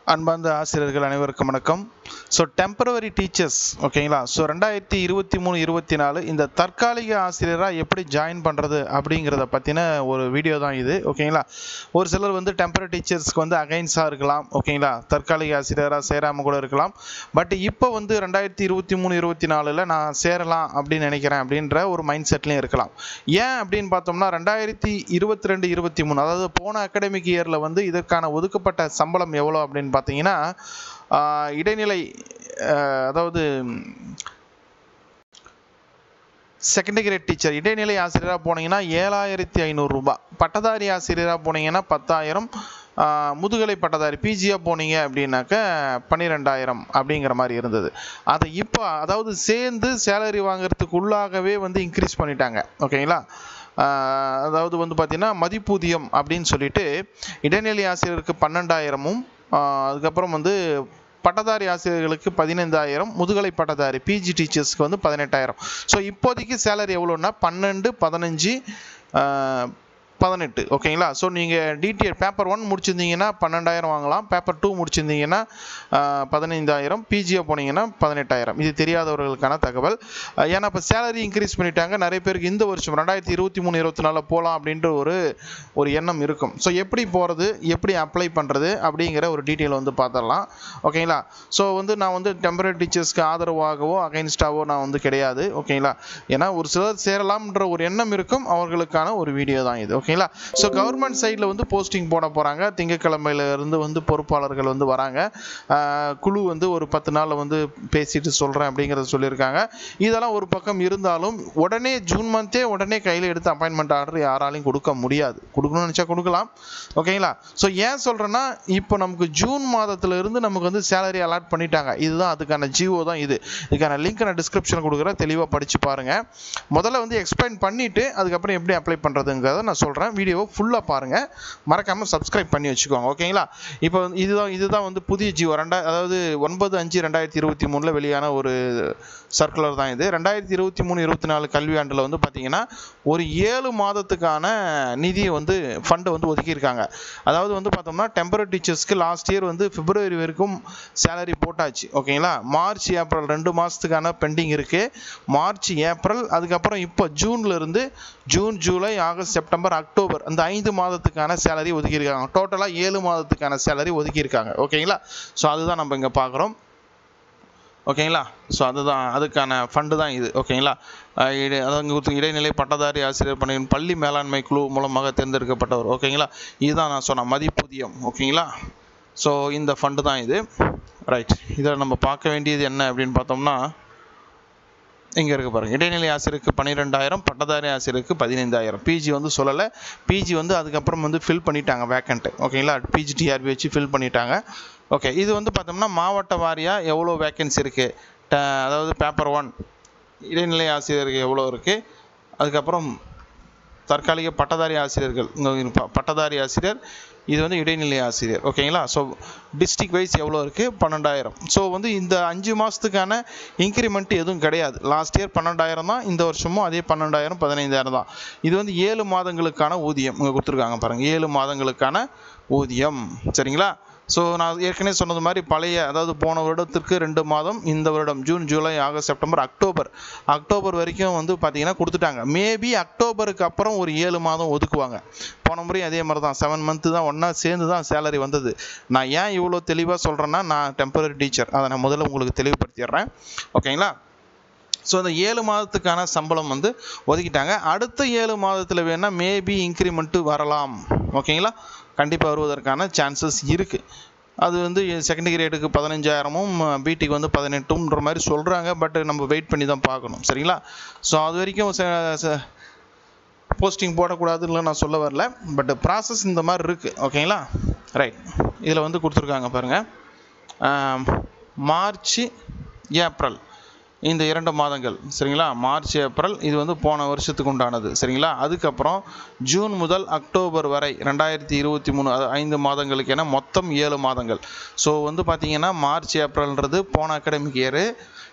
அன்பார்ந்த ஆசிரியர்கள் அனைவருக்கும் வணக்கம் ஸோ டெம்பரவரி டீச்சர்ஸ் ஓகேங்களா ஸோ ரெண்டாயிரத்தி இருபத்தி மூணு இருபத்தி நாலு இந்த தற்காலிக ஆசிரியராக எப்படி ஜாயின் பண்ணுறது அப்படிங்கிறத பற்றின ஒரு வீடியோ தான் இது ஓகேங்களா ஒரு சிலர் வந்து டெம்பரரி டீச்சர்ஸ்க்கு வந்து அகைன்ஸாக இருக்கலாம் ஓகேங்களா தற்காலிக ஆசிரியராக சேராமல் கூட இருக்கலாம் பட் இப்போ வந்து ரெண்டாயிரத்தி இருபத்தி மூணு இருபத்தி நாலில் நான் சேரலாம் அப்படின்னு நினைக்கிறேன் அப்படின்ற ஒரு மைண்ட் செட்லேயும் இருக்கலாம் ஏன் அப்படின்னு பார்த்தோம்னா ரெண்டாயிரத்தி இருபத்தி ரெண்டு இருபத்தி மூணு அதாவது போன அகாடமிக் இயரில் வந்து இதற்கான ஒதுக்கப்பட்ட சம்பளம் எவ்வளோ அப்படின்னு பார்த்தீங்கன்னா ஆஹ், இடைநிலை ஆஹ், அதாவது செகண்டரி கிரேட் டீச்சர் இடைநிலை ஆசிரியராக போனீங்கன்னா ஏழாயிரத்தி ஐநூறுரூபா பட்டதாரி ஆசிரியராக போனீங்கன்னா பத்தாயிரம் ஆஹ், முதுகலை பட்டதாரி பிஜியாக போனீங்க அப்படின்னாக்க பன்னிரெண்டாயிரம் அப்படிங்கிற மாதிரி இருந்தது அதை இப்போ அதாவது சேர்ந்து சேலரி வாங்குறதுக்கு உள்ளாகவே வந்து இன்க்ரீஸ் பண்ணிட்டாங்க ஓகேங்களா ஆஹ், அதாவது வந்து பார்த்தீங்கன்னா மதிப்பூதியம் அப்படின்னு சொல்லிட்டு இடைநிலை ஆசிரியருக்கு பன்னெண்டாயிரமும் ஆஹ், அதுக்கப்புறம் வந்து பட்டதாரி ஆசிரியர்களுக்கு பதினைந்தாயிரம் முதுகலை பட்டதாரி பிஜி டீச்சர்ஸ்க்கு வந்து பதினெட்டாயிரம் ஸோ இப்போதைக்கு சேலரி எவ்வளோன்னா பன்னெண்டு பதினஞ்சு பதினெட்டு ஓகேங்களா ஸோ நீங்கள் டிடிஎட் பேப்பர் ஒன் முடிச்சிருந்தீங்கன்னா பன்னெண்டாயிரம் வாங்கலாம் பேப்பர் டூ முடிச்சிருந்தீங்கன்னா ஆஹ், பதினைந்தாயிரம் பிஜியை போனீங்கன்னா பதினெட்டாயிரம் இது தெரியாதவர்களுக்கான தகவல் ஆஹ், ஏன்னா இப்போ சேலரி இன்க்ரீஸ் பண்ணிட்டாங்க நிறைய பேருக்கு இந்த வருஷம் ரெண்டாயிரத்தி இருபத்தி மூணு இருபத்தி நாலில் போகலாம் அப்படின்ற ஒரு ஒரு எண்ணம் இருக்கும் ஸோ எப்படி போகிறது எப்படி அப்ளை பண்ணுறது அப்படிங்கிற ஒரு டீட்டெயில் வந்து பார்த்துடலாம் ஓகேங்களா ஸோ வந்து நான் வந்து டெம்பரரி டீச்சர்ஸ்க்கு ஆதரவாகவோ அகைன்ஸ்டாவோ நான் வந்து கிடையாது ஓகேங்களா ஏன்னா ஒரு சிலர் சேரலாம்ன்ற ஒரு எண்ணம் இருக்கும் அவர்களுக்கான ஒரு வீடியோ தான் இது ஓகேங்களா ஸோ கவர்மெண்ட் சைடில் வந்து போஸ்டிங் போட போகிறாங்க திங்கக்கிழமையில இருந்து வந்து பொறுப்பாளர்கள் வந்து வராங்க ஆஹ் குழு வந்து ஒரு பத்து நாளில் வந்து பேசிட்டு சொல்கிறேன் அப்படிங்கிறத சொல்லியிருக்காங்க இதெல்லாம் ஒரு பக்கம் இருந்தாலும் உடனே ஜூன் மந்தே உடனே கையில் எடுத்து அப்பாயின்மெண்ட் ஆர்டர் யாராலையும் கொடுக்க முடியாது கொடுக்கணும்னு நினச்சா கொடுக்கலாம் ஓகேங்களா ஸோ ஏன் சொல்கிறேன்னா இப்போ நமக்கு ஜூன் மாதத்துல இருந்து நமக்கு வந்து சேலரி அலாட் பண்ணிட்டாங்க இதுதான் அதுக்கான ஜிஓ தான் இது இதுக்கான லிங்க் நான் டிஸ்கிரிப்ஷன் கொடுக்குறேன் தெளிவாக படித்து பாருங்கள் முதல்ல வந்து எக்ஸ்பிளைன் பண்ணிவிட்டு அதுக்கப்புறம் எப்படி அப்ளை பண்ணுறதுங்கிறத நான் சொல்கிறேன் வீடியோவை ஃபுல்லாக பாருங்கள் மறக்காமல் சப்ஸ்கிரைப் பண்ணி வச்சுக்கோங்க ஓகேங்களா இப்போ வந்து இதுதான் இதுதான் வந்து புதிய ஜிஓ ரெண்டா அதாவது ஒன்பது அஞ்சு ரெண்டாயிரத்தி இருபத்தி மூணில் வெளியான ஒரு சர்க்குலர் தான் இது ரெண்டாயிரத்தி இருபத்தி மூணு இருபத்தி நாலு கல்வியாண்டில் வந்து பார்த்தீங்கன்னா ஒரு ஏழு மாதத்துக்கான நிதியை வந்து ஃபண்டை வந்து ஒதுக்கியிருக்காங்க அதாவது வந்து பார்த்தோம்னா டெம்பரரி டீச்சர்ஸ்க்கு லாஸ்ட் இயர் வந்து பிப்ரவரி வரைக்கும் சேலரி போட்டாச்சு ஓகேங்களா மார்ச் ஏப்ரல் ரெண்டு மாதத்துக்கான பெண்டிங் இருக்குது மார்ச் ஏப்ரல் அதுக்கப்புறம் இப்போ ஜூன்ல இருந்து June July August September October அந்த ஐந்து மாதத்துக்கான சேலரி ஒதுக்கியிருக்காங்க டோட்டலாக ஏழு மாதத்துக்கான சேலரி ஒதுக்கியிருக்காங்க ஓகேங்களா ஸோ அதுதான் நம்ம இங்கே பார்க்குறோம் ஓகேங்களா ஸோ அதுதான் அதுக்கான ஃபண்டு தான் இது ஓகேங்களா அஹ் இடை- அதாவது இங்க இடைநிலை பட்டதாரி ஆசிரியர் பணியின் பள்ளி மேலாண்மை குழு மூலமாக தேர்ந்தெடுக்கப்பட்டவர் ஓகேங்களா இதுதான் நான் சொன்ன மதிப்பூதியம் ஓகேங்களா ஸோ இந்த ஃபண்டு தான் இது ரைட் இதில் நம்ம பார்க்க வேண்டியது என்ன அப்படின்னு பார்த்தோம்னா இங்கே இருக்கு பாருங்க இடைநிலை ஆசிரியருக்கு பன்னிரெண்டாயிரம் பட்டதாரி ஆசிரியருக்கு பதினைந்தாயிரம் பிஜி வந்து சொல்லலை பிஜி வந்து அதுக்கப்புறம் வந்து ஃபில் பண்ணிட்டாங்க வேக்கண்ட்டு ஓகேங்களா பிஜி டிஆர்பி வச்சு ஃபில் பண்ணிட்டாங்க ஓகே இது வந்து பார்த்தோம்னா மாவட்ட வாரியாக எவ்வளோ வேக்கன்சி இருக்குது அதாவது பேப்பர் ஒன் இடைநிலை ஆசிரியருக்கு எவ்வளோ இருக்குது அதுக்கப்புறம் தற்காலிக பட்டதாரி ஆசிரியர்கள் இங்கே பட்டதாரி ஆசிரியர் இது வந்து இடைநிலை ஆசிரியர் ஓகேங்களா ஸோ டிஸ்ட்ரிக் வைஸ் எவ்வளோ இருக்குது பன்னெண்டாயிரம் ஸோ வந்து இந்த அஞ்சு மாதத்துக்கான இன்க்ரிமெண்ட் எதுவும் கிடையாது லாஸ்ட் இயர் பன்னெண்டாயிரம் தான் இந்த வருஷமும் அதே பன்னெண்டாயிரம் பதினைந்தாயிரம் தான் இது வந்து ஏழு மாதங்களுக்கான ஊதியம் இங்கே கொடுத்துருக்காங்க பாருங்கள் ஏழு மாதங்களுக்கான ஊதியம் சரிங்களா ஸோ நான் ஏற்கனவே சொன்னது மாதிரி பழைய அதாவது போன வருடத்திற்கு ரெண்டு மாதம் இந்த வருடம் June July August September October October வரைக்கும் வந்து பார்த்தீங்கன்னா கொடுத்துட்டாங்க மேபி அக்டோபருக்கு அப்புறம் ஒரு ஏழு மாதம் ஒதுக்குவாங்க போன முறையும் அதே மாதிரி தான் செவன் மந்த்து தான் ஒன்றா சேர்ந்து தான் சேலரி வந்தது நான் ஏன் இவ்வளோ தெளிவாக சொல்கிறேன்னா நான் டெம்பரரி டீச்சர் அதை நான் முதல்ல உங்களுக்கு தெளிவுபடுத்திடுறேன் ஓகேங்களா ஸோ அந்த ஏழு மாதத்துக்கான சம்பளம் வந்து ஒதுக்கிட்டாங்க அடுத்த ஏழு மாதத்தில் வேணால் மேபி இன்க்ரிமெண்ட்டு வரலாம் ஓகேங்களா கண்டிப்பாக வருவதற்கான சான்சஸ் இருக்குது அது வந்து செகண்ட் கிரேடுக்கு பதினஞ்சாயிரமும் பிடிக்கு வந்து பதினெட்டுன்ற மாதிரி சொல்கிறாங்க பட் நம்ம வெயிட் பண்ணி தான் பார்க்கணும் சரிங்களா ஸோ அது வரைக்கும் போஸ்டிங் போடக்கூடாதுன்னு நான் சொல்ல வரல பட் ப்ராசஸ் இந்த மாதிரி இருக்குது ஓகேங்களா ரைட் இதில் வந்து கொடுத்துருக்காங்க பாருங்கள் மார்ச் ஏப்ரல் இந்த இரண்டு மாதங்கள் சரிங்களா மார்ச் ஏப்ரல் இது வந்து போன வருஷத்துக்கு உண்டானது சரிங்களா அதுக்கப்புறம் ஜூன் முதல் அக்டோபர் வரை ரெண்டாயிரத்தி இருபத்தி மூணு அது ஐந்து மாதங்களுக்கு என மொத்தம் ஏழு மாதங்கள் ஸோ வந்து பார்த்தீங்கன்னா மார்ச் ஏப்ரல்ன்றது போன அகாடமிக் இயரு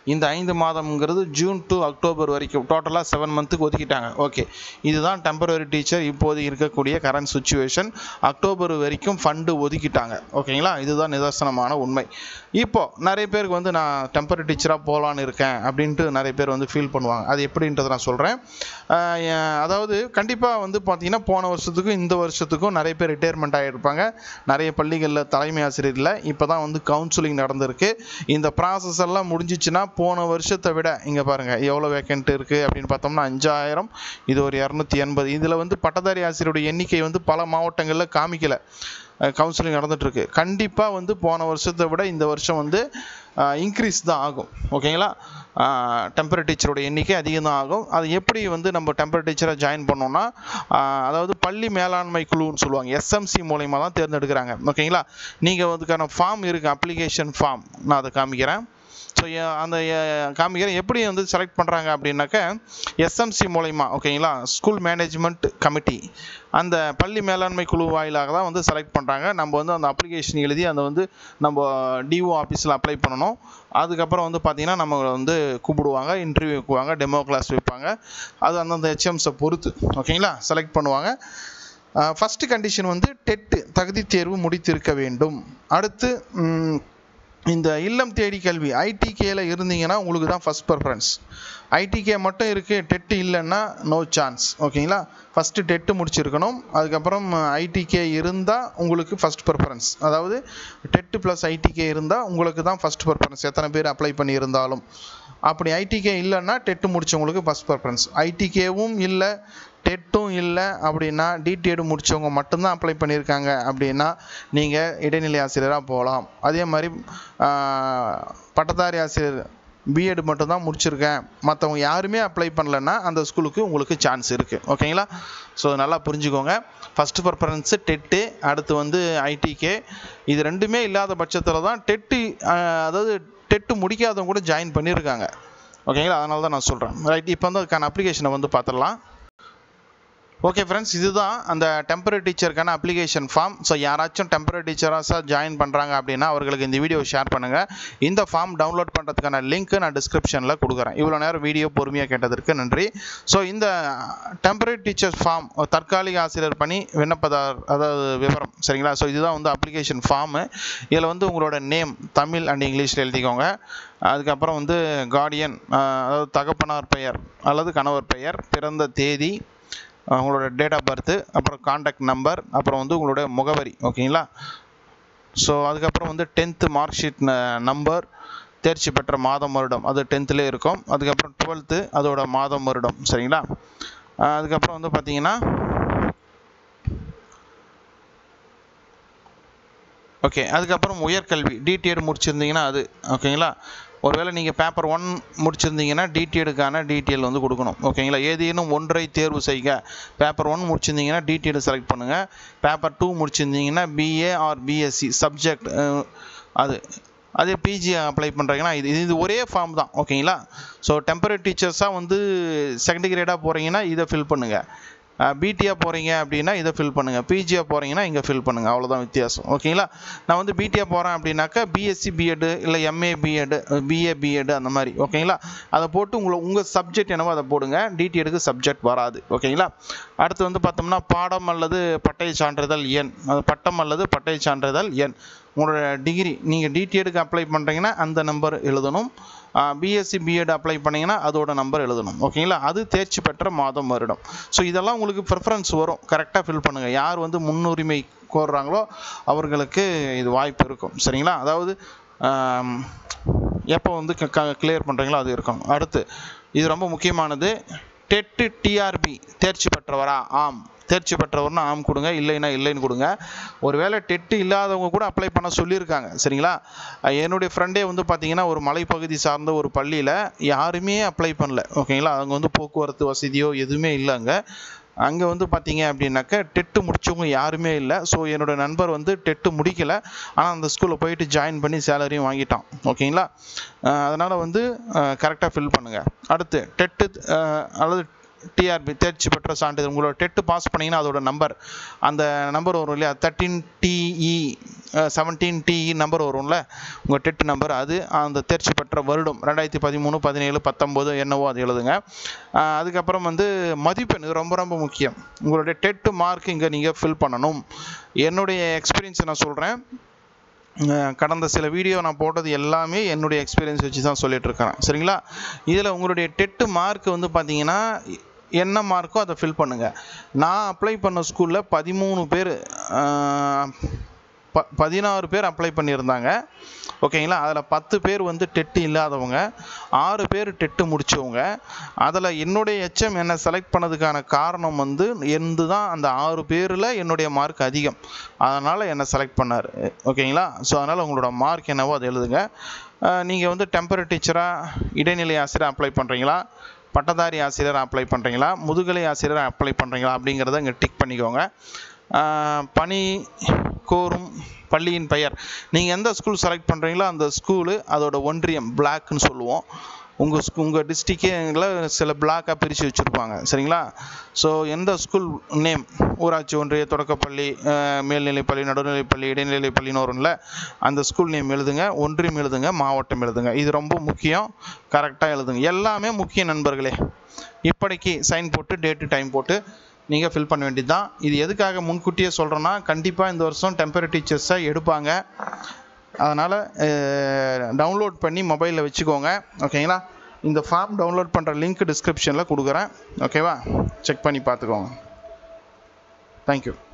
இந்த ஐந்து மாதம்ங்கிறது ஜூன் டு அக்டோபர் வரைக்கும் டோட்டலாக செவன் மந்த்துக்கு ஒதுக்கிட்டாங்க ஓகே இதுதான் டெம்பரரி டீச்சர் இப்போது இருக்கக்கூடிய கரண்ட் சுச்சுவேஷன் அக்டோபர் வரைக்கும் ஃபண்டு ஒதுக்கிட்டாங்க ஓகேங்களா இதுதான் நிதர்சனமான உண்மை இப்போ நிறைய பேருக்கு வந்து நான் டெம்பரரி டீச்சராக போகலான்னு இருக்கேன் அப்படின்ட்டு நிறைய பேர் வந்து ஃபீல் பண்ணுவாங்க அது எப்படின்றத நான் சொல்கிறேன் அதாவது கண்டிப்பாக வந்து பார்த்தீங்கன்னா போன வருஷத்துக்கும் இந்த வருஷத்துக்கும் நிறைய பேர் ரிட்டையர்மெண்ட் ஆகியிருப்பாங்க நிறைய பள்ளிகளில் தலைமை ஆசிரியர் இல்லை இப்போ தான் வந்து கவுன்சிலிங் நடந்திருக்கு இந்த ப்ராசஸ் எல்லாம் முடிஞ்சிச்சுன்னா போன வருஷத்தை விட இங்கே பாருங்கள் எவ்வளோ வேக்கண்ட் இருக்குது அப்படின்னு பார்த்தோம்னா அஞ்சாயிரம் இது ஒரு இரநூத்தி எண்பது இதில் வந்து பட்டதாரி ஆசிரியருடைய எண்ணிக்கை வந்து பல மாவட்டங்களில் காமிக்கலை கவுன்சிலிங் நடந்துகிட்ருக்கு கண்டிப்பாக வந்து போன வருஷத்தை விட இந்த வருஷம் வந்து இன்க்ரீஸ் தான் ஆகும் ஓகேங்களா டெம்பரரி டீச்சரோட எண்ணிக்கை அதிகம் தான் ஆகும் அது எப்படி வந்து நம்ம டெம்பரரி டீச்சரை ஜாயின் பண்ணோம்னா அதாவது பள்ளி மேலாண்மை குழுன்னு சொல்லுவாங்க எஸ்எம்சி மூலயமா தான் தேர்ந்தெடுக்கிறாங்க ஓகேங்களா நீங்கள் அதுக்கான ஃபார்ம் இருக்குது அப்ளிகேஷன் ஃபார்ம் நான் அதை காமிக்கிறேன் ஸோ அந்த காமிக்கிறேன் எப்படி வந்து செலக்ட் பண்ணுறாங்க அப்படின்னாக்க எஸ்எம்சி மூலயமா ஓகேங்களா ஸ்கூல் மேனேஜ்மெண்ட் கமிட்டி அந்த பள்ளி மேலாண்மை குழு வாயிலாக தான் வந்து செலக்ட் பண்ணுறாங்க நம்ம வந்து அந்த அப்ளிகேஷன் எழுதி அதை வந்து நம்ம டிஓ ஆஃபீஸில் அப்ளை பண்ணணும் அதுக்கப்புறம் வந்து பார்த்திங்கன்னா நம்ம வந்து கூப்பிடுவாங்க இன்டர்வியூ வைக்குவாங்க டெமோ கிளாஸ் வைப்பாங்க அது அந்தந்த ஹெச்எம்ஸை பொறுத்து ஓகேங்களா செலக்ட் பண்ணுவாங்க ஃபஸ்ட்டு கண்டிஷன் வந்து டெட்டு தகுதி தேர்வு முடித்திருக்க வேண்டும் அடுத்து இந்த இல்லம் தேடி கல்வி ஐடிகேல இருந்தீங்கன்னா உங்களுக்கு தான் ஃபஸ்ட் ப்ரிஃபரன்ஸ் ஐடிகே மட்டும் இருக்குது டெட்டு இல்லைன்னா நோ சான்ஸ் ஓகேங்களா ஃபஸ்ட்டு டெட்டு முடிச்சிருக்கணும் அதுக்கப்புறம் ஐடிகே இருந்தால் உங்களுக்கு ஃபஸ்ட் ப்ரிஃபரன்ஸ் அதாவது டெட்டு ப்ளஸ் ஐடிகே இருந்தால் உங்களுக்கு தான் ஃபஸ்ட் ப்ரிஃபரன்ஸ் எத்தனை பேர் அப்ளை பண்ணியிருந்தாலும் அப்படி ஐடிகே இல்லைன்னா டெட்டு முடிச்சவங்களுக்கு ஃபஸ்ட் ப்ரிஃபரன்ஸ் ஐடிகேவும் இல்லை டெட்டும் இல்லை அப்படின்னா டிடிஎடு முடித்தவங்க மட்டும்தான் அப்ளை பண்ணியிருக்காங்க அப்படின்னா நீங்கள் இடைநிலை ஆசிரியராக போகலாம் அதே மாதிரி பட்டதாரி ஆசிரியர் பிஎட் மட்டும்தான் முடிச்சிருக்கேன் மற்றவங்க யாருமே அப்ளை பண்ணலன்னா அந்த ஸ்கூலுக்கு உங்களுக்கு சான்ஸ் இருக்குது ஓகேங்களா ஸோ நல்லா புரிஞ்சுக்கோங்க ஃபஸ்ட்டு ப்ரிஃபரன்ஸு டெட்டு அடுத்து வந்து ஐடிகே இது ரெண்டுமே இல்லாத பட்சத்தில் தான் டெட்டு அதாவது டெட்டு முடிக்காதவங்க கூட ஜாயின் பண்ணியிருக்காங்க ஓகேங்களா அதனால தான் நான் சொல்கிறேன் ரைட் இப்போ வந்து அதுக்கான அப்ளிகேஷனை வந்து பார்த்துடலாம் ஓகே ஃப்ரெண்ட்ஸ் இதுதான் அந்த டெம்பரரி டீச்சருக்கான அப்ளிகேஷன் ஃபார்ம் ஸோ யாராச்சும் டெம்பரரி டீச்சராக ஜாயின் பண்ணுறாங்க அப்படின்னா அவர்களுக்கு இந்த வீடியோ ஷேர் பண்ணுங்கள் இந்த ஃபார்ம் டவுன்லோட் பண்ணுறதுக்கான லிங்க் நான் டிஸ்கிரிப்ஷனில் கொடுக்குறேன் இவ்வளோ நேரம் வீடியோ பொறுமையாக கேட்டதற்கு நன்றி ஸோ இந்த டெம்பரரி டீச்சர் ஃபார்ம் தற்காலிக ஆசிரியர் பணி விண்ணப்பதார் அதாவது விவரம் சரிங்களா ஸோ இதுதான் வந்து அப்ளிகேஷன் ஃபார்மு இதில் வந்து உங்களோட நேம் தமிழ் அண்ட் இங்கிலீஷில் எழுதிக்கோங்க அதுக்கப்புறம் வந்து கார்டியன் அதாவது தகப்பனார் பெயர் அல்லது கணவர் பெயர் பிறந்த தேதி உங்களோட டேட் ஆஃப் பர்த்து அப்புறம் காண்டாக்ட் நம்பர் அப்புறம் வந்து உங்களுடைய முகவரி ஓகேங்களா ஸோ அதுக்கப்புறம் வந்து டென்த்து மார்க் ஷீட் நம்பர் தேர்ச்சி பெற்ற மாதம் வருடம் அது டென்த்துலேயே இருக்கும் அதுக்கப்புறம் டுவெல்த்து அதோட மாதம் வருடம் சரிங்களா அதுக்கப்புறம் வந்து பார்த்தீங்கன்னா ஓகே அதுக்கப்புறம் உயர்கல்வி டிடிஎட் முடிச்சிருந்தீங்கன்னா அது ஓகேங்களா ஒருவேளை நீங்கள் பேப்பர் ஒன் முடிச்சிருந்தீங்கன்னா டிடிஎடுக்கான டீட்டெயில் வந்து கொடுக்கணும் ஓகேங்களா ஏதேனும் ஒன்றை தேர்வு செய்க பேப்பர் ஒன் முடிச்சிருந்தீங்கன்னா டிடிஎடு செலக்ட் பண்ணுங்கள் பேப்பர் டூ முடிச்சிருந்தீங்கன்னா பிஏ ஆர் பிஎஸ்சி சப்ஜெக்ட் அது அதே பிஜி அப்ளை பண்ணுறீங்கன்னா இது இது ஒரே ஃபார்ம் தான் ஓகேங்களா ஸோ டெம்பரரி டீச்சர்ஸாக வந்து செகண்ட் கிரேடாக போகிறீங்கன்னா இதை ஃபில் பண்ணுங்கள் பிடியாக போகிறீங்க அப்படின்னா இதை ஃபில் பண்ணுங்கள் பிஜியாக போகிறீங்கன்னா இங்கே ஃபில் பண்ணுங்கள் அவ்வளோதான் வித்தியாசம் ஓகேங்களா நான் வந்து பிடியாக போகிறேன் அப்படின்னாக்கா பிஎஸ்சி பிஎட் இல்லை எம்ஏ பிஎட் பிஏ பிஎட் அந்த மாதிரி ஓகேங்களா அதை போட்டு உங்களை உங்கள் சப்ஜெக்ட் என்னவோ அதை போடுங்க டிடிஎடுக்கு சப்ஜெக்ட் வராது ஓகேங்களா அடுத்து வந்து பார்த்தோம்னா பாடம் அல்லது பட்டய சான்றிதழ் எண் அது பட்டம் அல்லது பட்டய சான்றிதழ் எண் உங்களோட டிகிரி நீங்கள் டிடிஎடுக்கு அப்ளை பண்ணுறீங்கன்னா அந்த நம்பர் எழுதணும் பிஎஸ்சி பிஎட் அப்ளை பண்ணிங்கன்னா அதோட நம்பர் எழுதணும் ஓகேங்களா அது தேர்ச்சி பெற்ற மாதம் வருடம் ஸோ இதெல்லாம் உங்களுக்கு ப்ரிஃபரன்ஸ் வரும் கரெக்டாக ஃபில் பண்ணுங்கள் யார் வந்து முன்னுரிமை கோருறாங்களோ அவர்களுக்கு இது வாய்ப்பு இருக்கும் சரிங்களா அதாவது எப்போ வந்து கிளியர் பண்ணுறீங்களோ அது இருக்கும் அடுத்து இது ரொம்ப முக்கியமானது டெட்டு டிஆர்பி தேர்ச்சி பெற்றவரா ஆம் தேர்ச்சி பெற்றவர்னா ஆம் கொடுங்க இல்லைன்னா இல்லைன்னு கொடுங்க ஒருவேளை டெட்டு இல்லாதவங்க கூட அப்ளை பண்ண சொல்லியிருக்காங்க சரிங்களா என்னுடைய ஃப்ரெண்டே வந்து பார்த்தீங்கன்னா ஒரு மலைப்பகுதி சார்ந்த ஒரு பள்ளியில் யாருமே அப்ளை பண்ணல ஓகேங்களா அங்கே வந்து போக்குவரத்து வசதியோ எதுவுமே இல்லை அங்கே அங்கே வந்து பார்த்தீங்க அப்படின்னாக்க டெட்டு முடிச்சவங்க யாருமே இல்லை ஸோ என்னோடய நண்பர் வந்து டெட்டு முடிக்கலை ஆனால் அந்த ஸ்கூலில் போயிட்டு ஜாயின் பண்ணி சேலரியும் வாங்கிட்டான் ஓகேங்களா அதனால் வந்து கரெக்டாக ஃபில் பண்ணுங்கள் அடுத்து டெட்டு அல்லது டிஆர்பி தேர்ச்சி பெற்ற சான்றிதழ் உங்களோட டெட்டு பாஸ் பண்ணிங்கன்னா அதோட நம்பர் அந்த நம்பர் வரும் இல்லையா thirteen TE seventeen TE number வரும்ல உங்கள் டெட் நம்பர் அது அந்த தேர்ச்சி பெற்ற நடைபெற்ற வருடம் ரெண்டாயிரத்தி பதிமூணு பதினேழு பத்தொம்போது என்னவோ அது எழுதுங்க ஆஹ் அதுக்கப்புறம் வந்து மதிப்பெண் இது ரொம்ப ரொம்ப முக்கியம் உங்களுடைய டெட்டு மார்க் இங்கே நீங்கள் ஃபில் பண்ணணும் என்னுடைய எக்ஸ்பீரியன்ஸை நான் சொல்கிறேன் கடந்த சில வீடியோ நான் போட்டது எல்லாமே என்னுடைய எக்ஸ்பீரியன்ஸ் வச்சு தான் சொல்லிட்டு இருக்கேன் சரிங்களா இதில் உங்களுடைய டெட்டு மார்க் வந்து பார்த்தீங்கன்னா என்ன மார்க்கோ அதை ஃபில் பண்ணுங்கள் நான் அப்ளை பண்ண ஸ்கூலில் பதிமூணு பேர் ப பதினாறு பேர் அப்ளை பண்ணியிருந்தாங்க ஓகேங்களா அதில் பத்து பேர் வந்து டெட்டு இல்லாதவங்க ஆறு பேர் டெட்டு முடித்தவங்க அதில் என்னுடைய எச்எம் என்னை செலக்ட் பண்ணதுக்கான காரணம் வந்து எந்து தான் அந்த ஆறு பேரில் என்னுடைய மார்க் அதிகம் அதனால் என்னை செலக்ட் பண்ணார் ஓகேங்களா ஸோ அதனால் உங்களோட மார்க் என்னவோ அதை எழுதுங்க நீங்கள் வந்து டெம்பரரி டீச்சராக இடைநிலை ஆசிரியர் அப்ளை பண்ணுறீங்களா பட்டதாரி ஆசிரியர் அப்ளை பண்ணுறீங்களா முதுகலை ஆசிரியர் அப்ளை பண்ணுறீங்களா அப்படிங்கிறத இங்கே டிக் பண்ணிக்கோங்க ஆஹ் பணி கோரும் பள்ளியின் பெயர் நீங்கள் எந்த ஸ்கூல் செலக்ட் பண்ணுறீங்களோ அந்த ஸ்கூலு அதோட ஒன்றியம் பிளாக்னு சொல்லுவோம் உங்கள் ஸ்கூ உங்கள் டிஸ்ட்ரிக்டில் சில பிளாக்காக பிரித்து வச்சுருப்பாங்க சரிங்களா ஸோ எந்த ஸ்கூல் நேம் ஊராட்சி ஒன்றிய தொடக்கப்பள்ளி ஆஹ் மேல்நிலைப்பள்ளி நடுநிலைப்பள்ளி இடைநிலைப்பள்ளின்னு வரும்ல அந்த ஸ்கூல் நேம் எழுதுங்க ஒன்றியம் எழுதுங்க மாவட்டம் எழுதுங்க இது ரொம்ப முக்கியம் கரெக்டாக எழுதுங்க எல்லாமே முக்கிய நண்பர்களே இப்படிக்கு சைன் போட்டு டேட்டு டைம் போட்டு நீங்கள் ஃபில் பண்ண வேண்டியது தான் இது எதுக்காக முன்கூட்டியே சொல்கிறேன்னா கண்டிப்பாக இந்த வருஷம் டெம்பரரி டீச்சர்ஸை எடுப்பாங்க அதனால் டவுன்லோட் பண்ணி மொபைலில் வச்சுக்கோங்க ஓகேங்களா இந்த ஃபார்ம் டவுன்லோட் பண்ணுற லிங்க் டிஸ்கிரிப்ஷனில் கொடுக்குறேன் ஓகேவா செக் பண்ணி பார்த்துக்கோங்க தேங்க்யூ